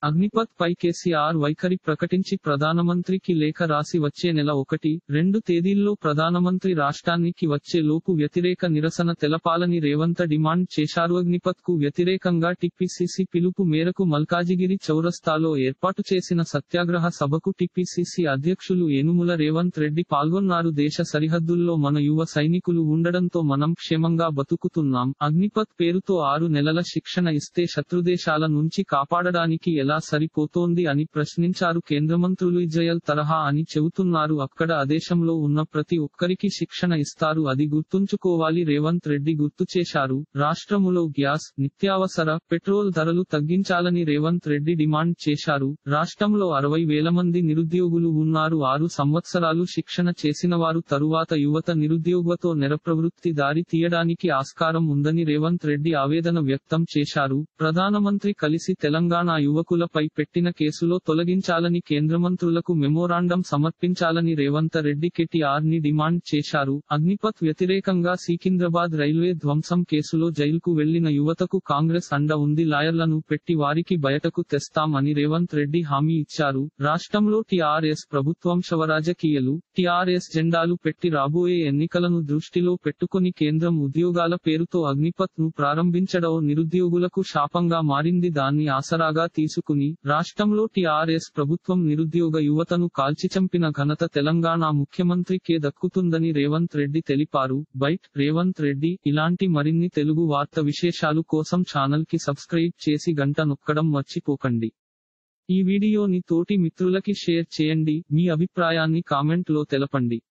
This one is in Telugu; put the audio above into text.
అగ్నిపత్ పై కేసీఆర్ వైఖరి ప్రకటించి ప్రధానమంత్రికి లేఖ రాసి వచ్చే నెల ఒకటి రెండు తేదీల్లో ప్రధానమంత్రి రాష్ట్రానికి వచ్చే లోపు వ్యతిరేక నిరసన తెలపాలని రేవంత్ డిమాండ్ చేశారు అగ్నిపత్ కు వ్యతిరేకంగా టిపిసిసి పిలుపు మేరకు మల్కాజిగిరి చౌరస్తాలో ఏర్పాటు చేసిన సత్యాగ్రహ సభకు టిపిసిసి అధ్యక్షులు ఏనుముల రేవంత్ రెడ్డి పాల్గొన్నారు దేశ సరిహద్దుల్లో మన యువ సైనికులు ఉండడంతో మనం క్షేమంగా బతుకుతున్నాం అగ్నిపత్ పేరుతో ఆరు నెలల శిక్షణ ఇస్తే శత్రుదేశాల నుంచి కాపాడడానికి ఎలా సరిపోతోంది అని ప్రశ్నించారు కేంద్ర మంత్రులు ఇజ్రాయెల్ తరహా అని చెబుతున్నారు అక్కడ అదేశంలో ఉన్న ప్రతి ఒక్కరికి శిక్షణ ఇస్తారు అది గుర్తుంచుకోవాలి రేవంత్ రెడ్డి గుర్తు చేశారు రాష్ట్రములో గ్యాస్ నిత్యావసర పెట్రోల్ ధరలు తగ్గించాలని రేవంత్ రెడ్డి డిమాండ్ చేశారు రాష్ట్రంలో అరవై వేల మంది నిరుద్యోగులు ఉన్నారు ఆరు సంవత్సరాలు శిక్షణ చేసిన వారు తరువాత యువత నిరుద్యోగతో నెరప్రవృత్తి దారి తీయడానికి ఆస్కారం ఉందని రేవంత్ రెడ్డి ఆవేదన వ్యక్తం చేశారు ప్రధానమంత్రి కలిసి తెలంగాణ యువకులపై పెట్టిన కేసులో తొలగించాలని కేంద్ర మంత్రులకు మెమోరాండం సమర్పించాలని రేవంత్ రెడ్డి కెటిఆర్ ని డిమాండ్ చేశారు అగ్నిపత్ వ్యతిరేకంగా సికింద్రాబాద్ రైల్వే ధ్వంసం కేసులో జైలుకు వెళ్లిన యువతకు కాంగ్రెస్ అండ ఉంది లాయర్లను పెట్టి వారికి బయటకు తెస్తాం అని రేవంత్ రెడ్డి హామీ ఇచ్చారు రాష్ట్రంలో టీఆర్ఎస్ ప్రభుత్వం శవరాజకీయలు టీఆర్ఎస్ జెండాలు పెట్టి రాబోయే ఎన్నికలను దృష్టిలో పెట్టుకొని కేంద్రం ఉద్యోగాల పేరుతో అగ్నిపత్ ను ప్రారంభించడం నిరుద్యోగులకు శాపంగా మారింది దాన్ని ఆసరాగా తీసుకుని రాష్ట్రంలో టీఆర్ఎస్ ప్రభుత్వం నిరుద్యోగ యువతను కాల్చి చంపిన ఘనత తెలంగాణ ముఖ్యమంత్రికి దక్కుతుందని రేవంత్ రెడ్డి తెలిపారు బైట్ రేవంత్ రెడ్డి ఇలాంటి మరిన్ని తెలుగు వార్త విశేషాలు కోసం ఛానల్ కి సబ్స్క్రైబ్ చేసి గంట నొక్కడం మర్చిపోకండి ఈ వీడియోని తోటి మిత్రులకి షేర్ చేయండి మీ అభిప్రాయాన్ని కామెంట్ లో తెలపండి